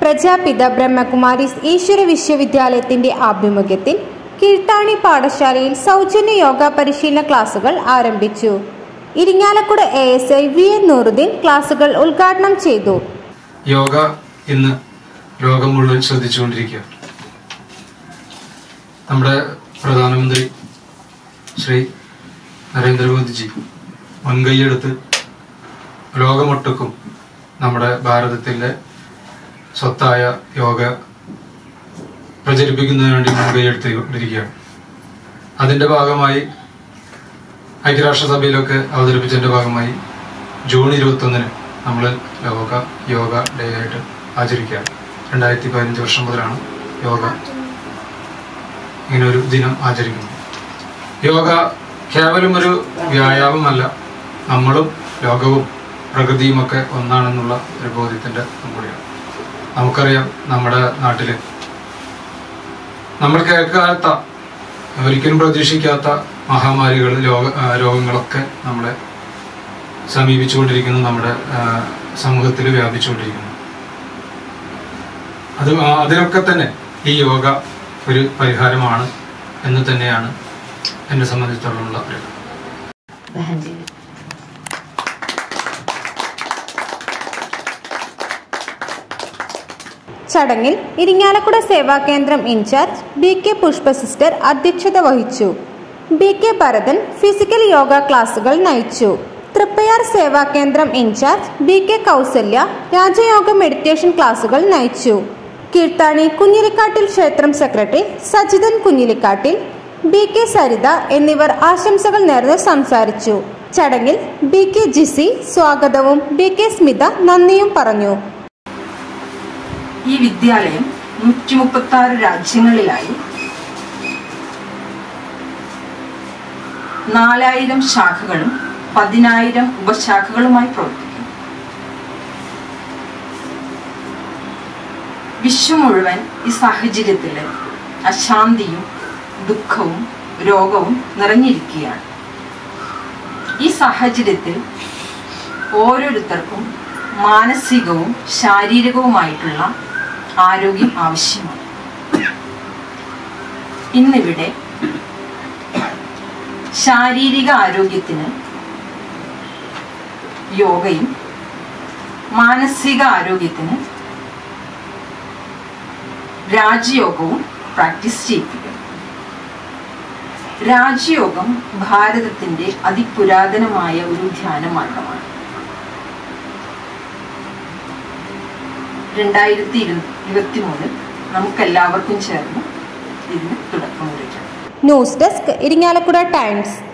പ്രജാപിത ബ്രഹ്മകുമാരീസ് ഈശ്വര വിശ്വവിദ്യാലയത്തിന്റെ ആഭിമുഖ്യത്തിൽ കീഴ്ത്താണി പാഠശാലയിൽ സൗജന്യ യോഗ പരിശീലന ക്ലാസുകൾ ആരംഭിച്ചു Irinjalakuda A S I V N Nooruddin ക്ലാസുകൾ ഉദ്ഘാടനം ചെയ്തു യോഗ ഇന്ന് ലോകം മുഴുവൻ ശ്രദ്ധിച്ചുകൊണ്ടിരിക്കുക നമ്മുടെ പ്രധാനമന്ത്രി ശ്രീ നരേന്ദ്രമോദിജി മുൻകൈയെടുത്ത് ലോകമൊട്ടുക്കും നമ്മുടെ ഭാരതത്തിലെ സ്വത്തായ യോഗ പ്രചരിപ്പിക്കുന്നതിന് വേണ്ടി മുൻകൈയെടുത്തുകൊണ്ടിരിക്കുകയാണ് അതിന്റെ ഭാഗമായി ഐക്യരാഷ്ട്രസഭയിലൊക്കെ അവതരിപ്പിച്ചതിന്റെ ഭാഗമായി ജൂൺ ഇരുപത്തൊന്നിന് നമ്മൾ ലോക യോഗ ഡേ ആയിട്ട് ആചരിക്കുകയാണ് രണ്ടായിരത്തി പതിനഞ്ച് വർഷം മുതലാണ് യോഗ ഇങ്ങനെ ഒരു ദിനം ആചരിക്കുന്നത് യോഗ കേവലം ഒരു വ്യായാമമല്ല നമ്മളും ലോകവും പ്രകൃതിയുമൊക്കെ ഒന്നാണെന്നുള്ള ഒരു ബോധ്യത്തിന്റെ കൂടിയാണ് നമുക്കറിയാം നമ്മുടെ നാട്ടില് നമ്മൾ കേൾക്കാത്ത ഒരിക്കലും പ്രതീക്ഷിക്കാത്ത മഹാമാരികൾ ലോക ആ, രോഗങ്ങളൊക്കെ നമ്മളെ സമീപിച്ചുകൊണ്ടിരിക്കുന്നു നമ്മുടെ ആ, സമൂഹത്തിൽ വ്യാപിച്ചുകൊണ്ടിരിക്കുന്നു അത് ആ- അതിനൊക്കെ തന്നെ ഈ യോഗ ഒരു പരിഹാരമാണ് എന്ന് തന്നെയാണ് എന്നെ സംബന്ധിച്ചിടത്തോളമുള്ള ഒരു ചടങ്ങിൽ ഇരിങ്ങാലക്കുട സേവാ കേന്ദ്രം incharge B K Pushpa sister അധ്യക്ഷത വഹിച്ചു B K Bharathan physical yoga ക്ലാസുകൾ നയിച്ചു തൃപ്പയാർ സേവാ കേന്ദ്രം incharge B K Kausalya Rajayoga meditation ക്ലാസുകൾ നയിച്ചു കീർത്താണി കുഞ്ഞിലിക്കാട്ടിൽ ക്ഷേത്രം secretary Sajithan Kunjilikkattil B K Saritha എന്നിവർ ആശംസകൾ നേർന്ന് സംസാരിച്ചു ചടങ്ങിൽ ബി കെ ജിസി സ്വാഗതവും ബി കെ സ്മിത നന്ദിയും പറഞ്ഞു ഈ വിദ്യാലയം നൂറ്റി മുപ്പത്തി ആറ് രാജ്യങ്ങളിലായി നാലായിരം ശാഖകളും പതിനായിരം ഉപശാഖകളുമായി പ്രവർത്തിക്കുന്നു വിശ്വം മുഴുവൻ ഈ സാഹചര്യത്തിൽ അശാന്തിയും ദുഃഖവും രോഗവും നിറഞ്ഞിരിക്കുകയാണ് ഈ സാഹചര്യത്തിൽ ഓരോരുത്തർക്കും മാനസികവും ശാരീരികവുമായിട്ടുള്ള ആരോഗ്യം ആവശ്യമാണ് ഇന്നിവിടെ ശാരീരിക ആരോഗ്യത്തിന് യോഗയും മാനസിക ആരോഗ്യത്തിന് രാജയോഗവും പ്രാക്ടീസ് ചെയ്യിപ്പിക്കുന്നു രാജയോഗം ഭാരതത്തിന്റെ അതിപുരാതനമായ ഒരു ധ്യാന മാർഗമാണ് രണ്ടായിരത്തി ഇരുപത്തി മൂന്നിൽ നമുക്കെല്ലാവർക്കും ചേർന്ന് ഇതിന് തുടക്കം കുറിക്കാം ന്യൂസ് ഡെസ്ക് ഇരിങ്ങാലക്കുട ടൈംസ്